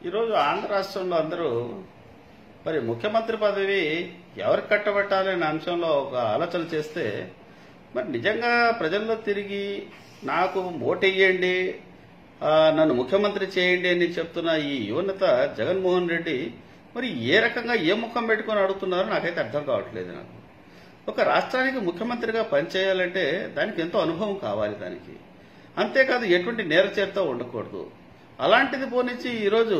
ఈరోజు ఆంధ్ర రాష్ట్రంలో అందరూ మరి ముఖ్యమంత్రి పదవి ఎవరికి కట్టబెట్టాలి అనే అంశంలో ఒక ఆలోచన చేస్తే మరి నిజంగా ప్రజల్లో తిరిగి నాకు ఓటెయ్యండి ఆ, నన్ను ముఖ్యమంత్రి చేయండి అని చెప్తున్న ఈ యువనేత జగన్మోహన్ రెడ్డి మరి ఏ రకంగా ఏ ముఖం పెట్టుకొని అడుగుతున్నారో నాకైతే అర్థం కావట్లేదు నాకు ఒక రాష్ట్రానికి ముఖ్యమంత్రిగా పనిచేయాలంటే దానికి ఎంతో అనుభవం కావాలి దానికి అంతేకాదు ఎటువంటి నేరచేరితో ఉండకూడదు అలాంటిది పోనిచ్చి ఈరోజు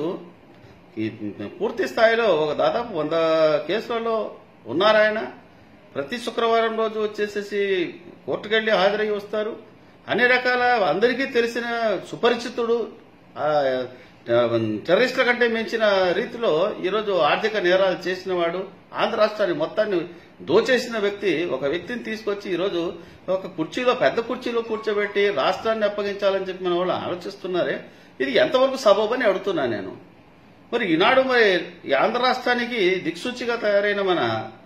ఈ పూర్తి స్థాయిలో ఒక దాదాపు వంద కేసులలో ఉన్నారాయన ప్రతి శుక్రవారం రోజు వచ్చేసేసి కోర్టుకెళ్లి హాజరయ్యి వస్తారు అన్ని రకాల అందరికీ తెలిసిన సుపరిచితుడు ఆ, టెర్రరిస్టుల కంటే మించిన రీతిలో ఈరోజు ఆర్థిక నేరాలు చేసిన వాడు ఆంధ్ర రాష్ట్రాన్ని మొత్తాన్ని దోచేసిన వ్యక్తి ఒక వ్యక్తిని తీసుకొచ్చి ఈరోజు ఒక కుర్చీలో పెద్ద కుర్చీలో కూర్చోబెట్టి రాష్ట్రాన్ని అప్పగించాలని చెప్పి మన వాళ్ళు ఆలోచిస్తున్నారే ఇది ఎంతవరకు సబబని అడుగుతున్నా నేను మరి ఈనాడు మరి ఈ ఆంధ్ర రాష్ట్రానికి దిక్సూచిగా తయారైన మన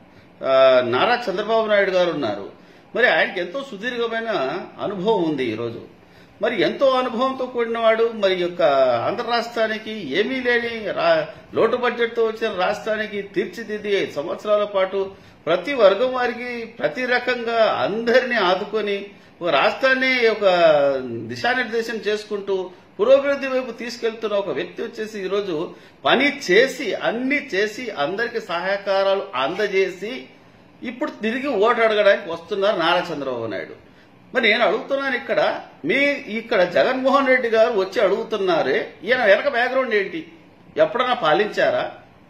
ఆ, నారా చంద్రబాబు నాయుడు గారు ఉన్నారు మరి ఆయనకి ఎంతో సుదీర్ఘమైన అనుభవం ఉంది ఈరోజు మరి ఎంతో అనుభవంతో కూడినవాడు మరి ఈ యొక్క ఆంధ్ర రాష్ట్రానికి ఏమీ లేని రా- లోటు బడ్జెట్తో వచ్చిన రాష్ట్రానికి తీర్చిదిద్ది ఐదు సంవత్సరాల పాటు ప్రతి వర్గం వారికి ప్రతి రకంగా అందరినీ ఆదుకొని ఒక రాష్ట్రాన్ని ఒక దిశానిర్దేశం చేసుకుంటూ పురోభివృద్ధి వైపు తీసుకెళ్తున్న ఒక వ్యక్తి వచ్చేసి ఈరోజు పని చేసి అన్ని చేసి అందరికి సహాయకారాలు అందజేసి ఇప్పుడు తిరిగి ఓటు అడగడానికి వస్తున్నారు నారా చంద్రబాబు నాయుడు మరి నేను అడుగుతున్నాను ఇక్కడ మీ ఇక్కడ జగన్మోహన్ రెడ్డి గారు వచ్చి అడుగుతున్నారే ఈయన వెనక బ్యాక్గ్రౌండ్ ఏంటి ఎప్పుడన్నా పాలించారా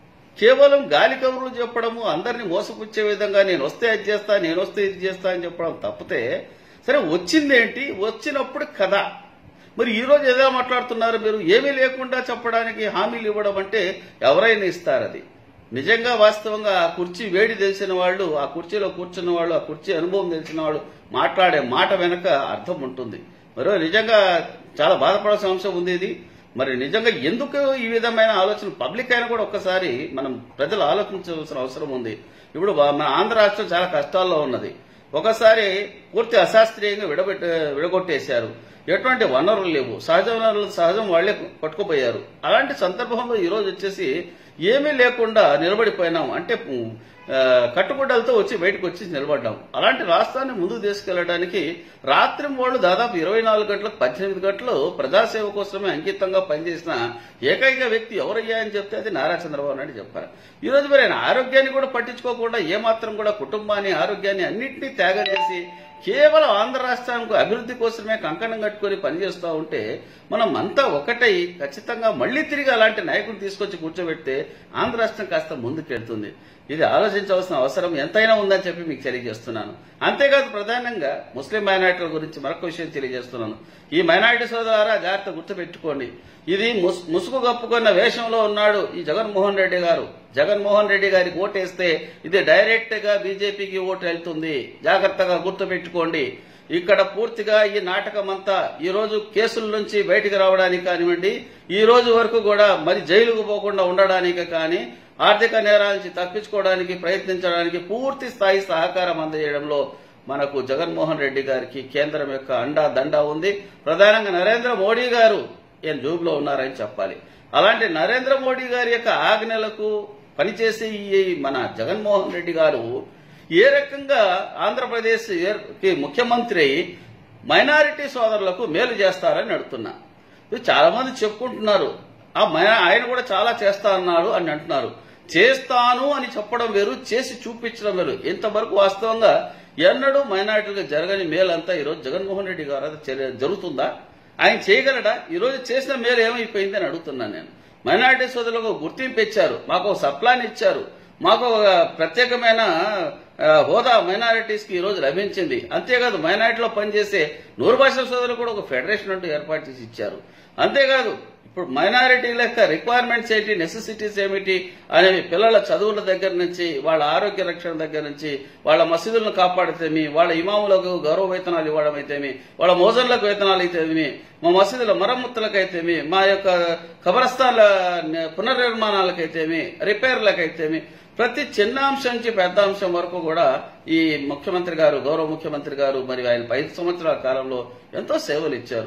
కేవలం గాలి కబుర్లు చెప్పడము అందరిని మోసపుచ్చే విధంగా నేను వస్తే అది చేస్తా నేను వస్తే ఇది చేస్తా అని చెప్పడం తప్పితే సరే వచ్చిందేంటి వచ్చినప్పుడు కథ మరి ఈ రోజు ఏదో మాట్లాడుతున్నారు మీరు ఏమీ లేకుండా చెప్పడానికి హామీలు ఇవ్వడం అంటే ఎవరైనా ఇస్తారు అది నిజంగా వాస్తవంగా ఆ కుర్చీ వేడి తెలిసిన వాళ్ళు ఆ కుర్చీలో కూర్చున్న వాళ్ళు ఆ కుర్చీ అనుభవం తెలిసిన వాళ్ళు మాట్లాడే మాట వెనక అర్థం ఉంటుంది మరి నిజంగా చాలా బాధపడాల్సిన అంశం ఉంది ఇది మరి నిజంగా ఎందుకు ఈ విధమైన ఆలోచన పబ్లిక్ అయినా కూడా ఒక్కసారి మనం ప్రజలు ఆలోచించవలసిన అవసరం ఉంది ఇప్పుడు వా- మన ఆంధ్ర రాష్ట్రం చాలా కష్టాల్లో ఉన్నది ఒకసారి పూర్తి అశాస్త్రీయంగా విడబెట్ట విడగొట్టేశారు ఎటువంటి వనరులు లేవు సహజ వనరులు సహజం వాళ్లే పట్టుకుపోయారు అలాంటి సందర్భంలో ఈ రోజు వచ్చేసి ఏమీ లేకుండా నిలబడిపోయినాం అంటే ఉమ్, ఆ, కట్టుబడ్డలతో వచ్చి బయటకు వచ్చి నిలబడ్డాం అలాంటి రాష్ట్రాన్ని ముందుకు తీసుకెళ్లడానికి రాత్రి వాళ్ళు దాదాపు ఇరవై నాలుగు గంటలకు పద్దెనిమిది గంటలు ప్రజాసేవ కోసమే అంకితంగా పనిచేసిన ఏకైక వ్యక్తి ఎవరయ్యా అని చెప్తే అది నారా చంద్రబాబు నాయుడు చెప్పారు ఈ రోజు మరి ఆయన ఆరోగ్యాన్ని కూడా పట్టించుకోకుండా ఏమాత్రం కూడా కుటుంబాన్ని ఆరోగ్యాన్ని అన్నింటినీ త్యాగం చేసి కేవలం ఆంధ్ర రాష్ట్రానికి అభివృద్ధి కోసమే కంకణం కట్టుకొని పనిచేస్తూ ఉంటే మనం అంతా ఒకటై ఖచ్చితంగా మళ్లీ తిరిగి అలాంటి నాయకులు తీసుకొచ్చి కూర్చోబెడితే ఆంధ్ర రాష్ట్రం కాస్త ముందుకెళ్తుంది ఇది ఆలోచించవలసిన అవసరం ఎంతైనా ఉందని చెప్పి మీకు తెలియజేస్తున్నాను అంతేకాదు ప్రధానంగా ముస్లిం మైనార్టీల గురించి మరొక విషయం తెలియజేస్తున్నాను ఈ మైనార్టీ సోదరా జాగ్రత్త గుర్తుపెట్టుకోండి ఇది ముస్- ముసుగు కప్పుకున్న వేషంలో ఉన్నాడు ఈ జగన్మోహన్ రెడ్డి గారు జగన్మోహన్ రెడ్డి గారికి ఓటేస్తే ఇది డైరెక్ట్ గా బీజేపీకి ఓటు వెళ్తుంది జాగ్రత్తగా గుర్తుపెట్టుకోండి ఇక్కడ పూర్తిగా ఈ నాటకం అంతా ఈ రోజు కేసుల నుంచి బయటికి రావడానికి కానివ్వండి ఈ రోజు వరకు కూడా మరి జైలుకు పోకుండా ఉండడానికి కానీ ఆర్థిక నేరాల నుంచి తప్పించుకోవడానికి ప్రయత్నించడానికి పూర్తి స్థాయి సహకారం అందజేయడంలో మనకు జగన్మోహన్ రెడ్డి గారికి కేంద్రం యొక్క అండా దండా ఉంది ప్రధానంగా నరేంద్ర మోడీ గారు ఈయన జూబ్లో ఉన్నారని చెప్పాలి అలాంటి నరేంద్ర మోడీ గారి యొక్క ఆజ్ఞలకు పనిచేసే ఈ మన జగన్మోహన్ రెడ్డి గారు ఏ రకంగా ఆంధ్రప్రదేశ్ ఏ- కి ముఖ్యమంత్రి అయి మైనారిటీ సోదరులకు మేలు చేస్తారని అడుగుతున్నా ఇది చాలా మంది చెప్పుకుంటున్నారు ఆ మై- ఆయన కూడా చాలా చేస్తా అన్నాడు అని అంటున్నారు చేస్తాను అని చెప్పడం వేరు చేసి చూపించడం వేరు ఇంతవరకు వాస్తవంగా ఎన్నడూ మైనారిటీలకు జరగని మేలంతా ఈరోజు జగన్మోహన్ రెడ్డి గారు అది చర్య- జరుగుతుందా ఆయన చేయగలడా ఈ రోజు చేసిన మేలు ఏమైపోయింది అని అడుగుతున్నాను నేను మైనారిటీ సోదరులకు గుర్తింపు ఇచ్చారు మాకు ఒక సప్లాన్ ఇచ్చారు మాకు ఒక ప్రత్యేకమైన ఆ, హోదా మైనారిటీస్ కి ఈ రోజు లభించింది అంతేకాదు మైనారిటీలో పనిచేసే నూరు భాషల సోదరులు కూడా ఒక ఫెడరేషన్ అంటూ ఏర్పాటు చేసి ఇచ్చారు అంతేకాదు ఇప్పుడు మైనారిటీల యొక్క రిక్వైర్మెంట్స్ ఏంటి నెసెసిటీస్ ఏమిటి అనేవి పిల్లల చదువుల దగ్గర నుంచి వాళ్ళ ఆరోగ్య రక్షణ దగ్గర నుంచి వాళ్ళ మసీదులను కాపాడితేమి వాళ్ళ ఇమాములకు గౌరవ వేతనాలు ఇవ్వడం అయితేమి వాళ్ళ మోజన్లకు వేతనాలు అయితేమి మా మసీదుల మరమ్మతులకైతేమి మా యొక్క కబరస్థాన్ల పునర్నిర్మాణాలకైతేమి రిపేర్లకైతేమి ప్రతి చిన్న అంశం నుంచి పెద్ద అంశం వరకు కూడా ఈ ముఖ్యమంత్రి గారు గౌరవ ముఖ్యమంత్రి గారు మరి ఆయన ఐదు సంవత్సరాల కాలంలో ఎంతో సేవలు ఇచ్చారు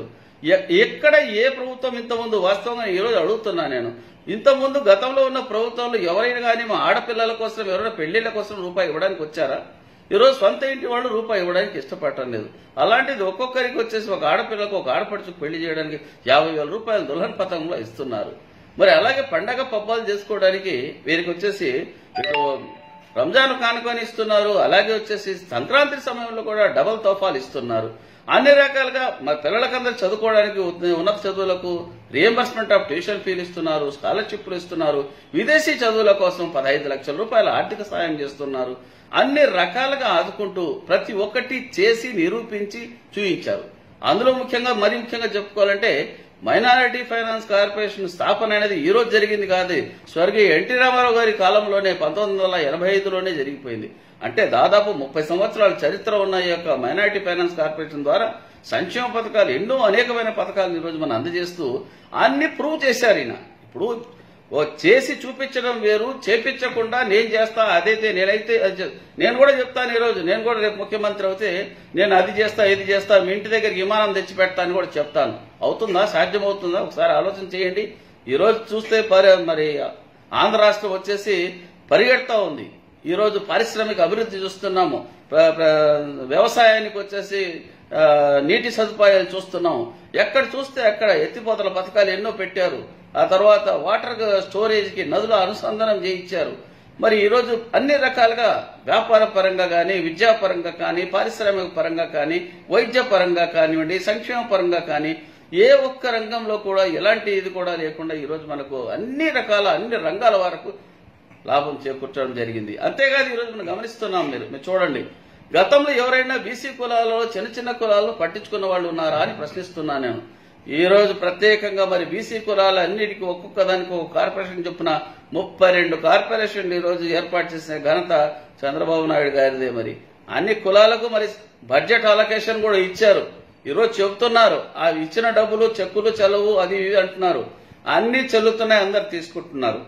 ఎ- ఎక్కడ ఏ ప్రభుత్వం ఇంతకుముందు వాస్తవంగా ఈ రోజు అడుగుతున్నా నేను ఇంతకుముందు గతంలో ఉన్న ప్రభుత్వంలో ఎవరైనా కానీ మా ఆడపిల్లల కోసం ఎవరైనా పెళ్లిళ్ల కోసం రూపాయి ఇవ్వడానికి వచ్చారా ఈరోజు సొంత ఇంటి వాళ్ళు రూపాయి ఇవ్వడానికి ఇష్టపడటం లేదు అలాంటిది ఒక్కొక్కరికి వచ్చేసి ఒక ఆడపిల్లకు ఒక ఆడపడుచుకు పెళ్లి చేయడానికి యాభై వేల రూపాయలు దుల్హన్ పథకంలో ఇస్తున్నారు మరి అలాగే పండగ పబ్బాలు చేసుకోవడానికి వీరికి వచ్చేసి ఇటు రంజాన్ కానుకొని ఇస్తున్నారు అలాగే వచ్చేసి సంక్రాంతి సమయంలో కూడా డబల్ తోఫాలు ఇస్తున్నారు అన్ని రకాలుగా మా పిల్లలకందరూ చదువుకోవడానికి ఉ- ఉన్నత చదువులకు రియంబర్స్మెంట్ ఆఫ్ ట్యూషన్ ఫీలు ఇస్తున్నారు స్కాలర్షిప్లు ఇస్తున్నారు విదేశీ చదువుల కోసం పదహైదు లక్షల రూపాయల ఆర్థిక సాయం చేస్తున్నారు అన్ని రకాలుగా ఆదుకుంటూ ప్రతి ఒక్కటి చేసి నిరూపించి చూయించారు అందులో ముఖ్యంగా మరి ముఖ్యంగా చెప్పుకోవాలంటే మైనారిటీ ఫైనాన్స్ కార్పొరేషన్ స్థాపన అనేది ఈ రోజు జరిగింది కాదు స్వర్గీయ ఎన్టీ రామారావు గారి కాలంలోనే పంతొమ్మిది వందల ఎనభై ఐదులోనే జరిగిపోయింది అంటే దాదాపు ముప్పై సంవత్సరాల చరిత్ర ఉన్న ఈ యొక్క మైనారిటీ ఫైనాన్స్ కార్పొరేషన్ ద్వారా సంక్షేమ పథకాలు ఎన్నో అనేకమైన పథకాలను ఈరోజు మనం అందజేస్తూ అన్ని ప్రూవ్ చేశారు ఈయన ఇప్పుడు ఓ చేసి చూపించడం వేరు చేపించకుండా నేను చేస్తా అదైతే నేనైతే అది చే- నేను కూడా చెప్తాను ఈరోజు నేను కూడా రేపు ముఖ్యమంత్రి అవుతే నేను అది చేస్తా ఇది చేస్తా మీ ఇంటి దగ్గరికి విమానం తెచ్చి పెడతా అని కూడా చెప్తాను అవుతుందా సాధ్యం అవుతుందా ఒకసారి ఆలోచన చేయండి ఈ రోజు చూస్తే పరి- మరి ఆంధ్ర రాష్ట్రం వచ్చేసి పరిగెడతా ఉంది ఈ రోజు పారిశ్రామిక అభివృద్ధి చూస్తున్నాము ప్ర- ప్ర- వ్యవసాయానికి వచ్చేసి ఆ, నీటి సదుపాయాలు చూస్తున్నాం ఎక్కడ చూస్తే అక్కడ ఎత్తిపోతల పథకాలు ఎన్నో పెట్టారు ఆ తర్వాత వాటర్ స్టోరేజ్ కి నదుల అనుసంధానం చేయించారు మరి ఈ రోజు అన్ని రకాలుగా వ్యాపార పరంగా కానీ విద్యా పరంగా కానీ పారిశ్రామిక పరంగా కానీ వైద్య పరంగా కానివ్వండి సంక్షేమ పరంగా కానీ ఏ ఒక్క రంగంలో కూడా ఎలాంటి ఇది కూడా లేకుండా ఈ రోజు మనకు అన్ని రకాల అన్ని రంగాల వరకు లాభం చేకూర్చడం జరిగింది అంతేకాదు ఈరోజు మనం గమనిస్తున్నాం మీరు మీరు చూడండి గతంలో ఎవరైనా బీసీ కులాలలో చిన్న చిన్న కులాలను పట్టించుకున్న వాళ్ళు ఉన్నారా అని ప్రశ్నిస్తున్నా నేను ఈ రోజు ప్రత్యేకంగా మరి బీసీ కులాల అన్నిటికీ ఒక్కొక్క దానికి ఒక కార్పొరేషన్ చొప్పున ముప్పై రెండు కార్పొరేషన్లు ఈ రోజు ఏర్పాటు చేసిన ఘనత చంద్రబాబు నాయుడు గారిదే మరి అన్ని కులాలకు మరి బడ్జెట్ అలొకేషన్ కూడా ఇచ్చారు ఈ రోజు చెబుతున్నారు ఆ ఇచ్చిన డబ్బులు చెక్కులు చెలవు అది ఇవి అంటున్నారు అన్ని చెల్లుతున్నాయి అందరు తీసుకుంటున్నారు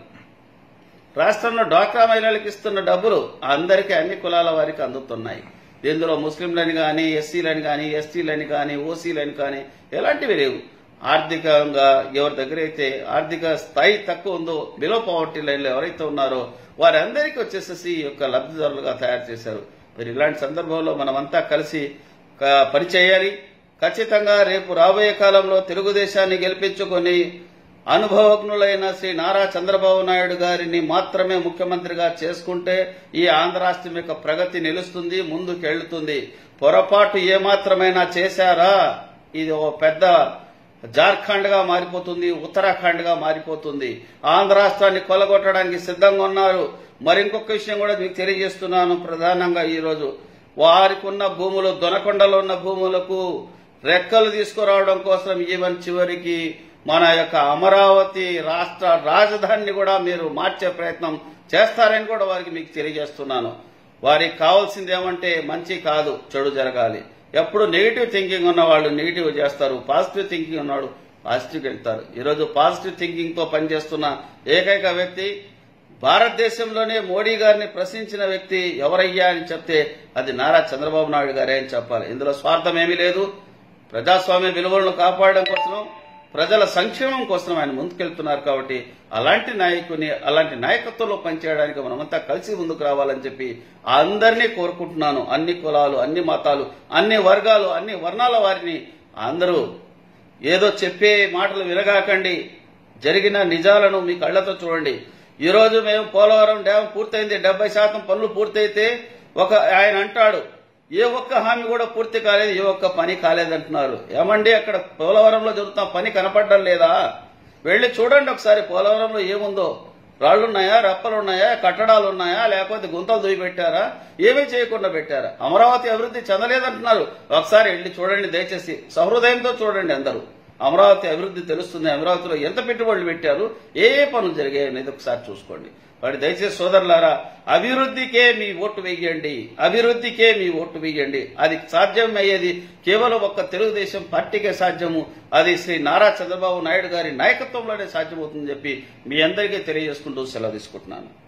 రాష్ట్రంలో డ్వాక్రా మహిళలకు ఇస్తున్న డబ్బులు అందరికీ అన్ని కులాల వారికి అందుతున్నాయి ఇందులో ముస్లింలని కానీ ఎస్సీలని కానీ ఎస్టీలని కానీ ఓసీలని కానీ ఎలాంటివి లేవు ఆర్థికంగా ఎవరి దగ్గర అయితే ఆర్థిక స్థాయి తక్కువ ఉందో బిలో పవర్టీ లైన్లో ఎవరైతే ఉన్నారో వారందరికీ వచ్చేసేసి ఈ యొక్క లబ్ధిదారులుగా తయారు చేశారు మరి ఇలాంటి సందర్భంలో మనమంతా కలిసి క- పనిచేయాలి ఖచ్చితంగా రేపు రాబోయే కాలంలో తెలుగుదేశాన్ని గెలిపించుకొని అనుభవజ్ఞులైన శ్రీ నారా చంద్రబాబు నాయుడు గారిని మాత్రమే ముఖ్యమంత్రిగా చేసుకుంటే ఈ ఆంధ్ర రాష్ట్రం యొక్క ప్రగతి నిలుస్తుంది ముందుకెళ్తుంది పొరపాటు ఏమాత్రమైనా చేశారా ఇది ఒక పెద్ద జార్ఖండ్ గా మారిపోతుంది ఉత్తరాఖండ్ గా మారిపోతుంది ఆంధ్ర రాష్ట్రాన్ని కొలగొట్టడానికి సిద్ధంగా ఉన్నారు మరి ఇంకొక విషయం కూడా మీకు తెలియజేస్తున్నాను ప్రధానంగా ఈ రోజు వారికి ఉన్న భూములు దొనకొండలో ఉన్న భూములకు రెక్కలు తీసుకురావడం కోసం ఈవెన్ చివరికి మన యొక్క అమరావతి రాష్ట్ర రాజధానిని కూడా మీరు మార్చే ప్రయత్నం చేస్తారని కూడా వారికి మీకు తెలియజేస్తున్నాను వారికి కావాల్సింది ఏమంటే మంచి కాదు చెడు జరగాలి ఎప్పుడు నెగిటివ్ థింకింగ్ ఉన్న వాళ్ళు నెగిటివ్ చేస్తారు పాజిటివ్ థింకింగ్ ఉన్నవాడు పాజిటివ్ వెళ్తారు ఈరోజు పాజిటివ్ థింకింగ్ తో పనిచేస్తున్న ఏకైక వ్యక్తి భారతదేశంలోనే మోడీ గారిని ప్రశ్నించిన వ్యక్తి ఎవరయ్యా అని చెప్తే అది నారా చంద్రబాబు నాయుడు గారే అని చెప్పాలి ఇందులో స్వార్థం ఏమీ లేదు ప్రజాస్వామ్య విలువలను కాపాడడం కోసం ప్రజల సంక్షేమం కోసం ఆయన ముందుకెళ్తున్నారు కాబట్టి అలాంటి నాయకుని అలాంటి నాయకత్వంలో పనిచేయడానికి మనమంతా కలిసి ముందుకు రావాలని చెప్పి అందరినీ కోరుకుంటున్నాను అన్ని కులాలు అన్ని మతాలు అన్ని వర్గాలు అన్ని వర్ణాల వారిని అందరూ ఏదో చెప్పే మాటలు వినగాకండి జరిగిన నిజాలను మీ కళ్ళతో చూడండి ఈ రోజు మేము పోలవరం డ్యామ్ పూర్తయింది డెబ్బై శాతం పనులు పూర్తయితే ఒక ఆయన అంటాడు ఏ ఒక్క హామీ కూడా పూర్తి కాలేదు ఏ ఒక్క పని కాలేదంటున్నారు ఏమండి అక్కడ పోలవరంలో జరుగుతున్న పని కనపడడం లేదా వెళ్ళి చూడండి ఒకసారి పోలవరంలో ఏముందో రాళ్లున్నాయా రెప్పలున్నాయా కట్టడాలు ఉన్నాయా లేకపోతే గుంతలు దూయి పెట్టారా ఏమీ చేయకుండా పెట్టారా అమరావతి అభివృద్ధి చెందలేదంటున్నారు ఒకసారి వెళ్ళి చూడండి దయచేసి సహృదయంతో చూడండి అందరూ అమరావతి అభివృద్ధి తెలుస్తుంది అమరావతిలో ఎంత పెట్టుబడులు పెట్టారు ఏ ఏ పనులు జరిగాయి అనేది ఒకసారి చూసుకోండి వాడి దయచేసి సోదరులారా అభివృద్ధికే మీ ఓటు వేయండి అభివృద్ధికే మీ ఓటు వేయండి అది సాధ్యం అయ్యేది కేవలం ఒక్క తెలుగుదేశం పార్టీకే సాధ్యము అది శ్రీ నారా చంద్రబాబు నాయుడు గారి నాయకత్వంలోనే సాధ్యమవుతుందని చెప్పి మీ అందరికీ తెలియజేసుకుంటూ సెలవు తీసుకుంటున్నాను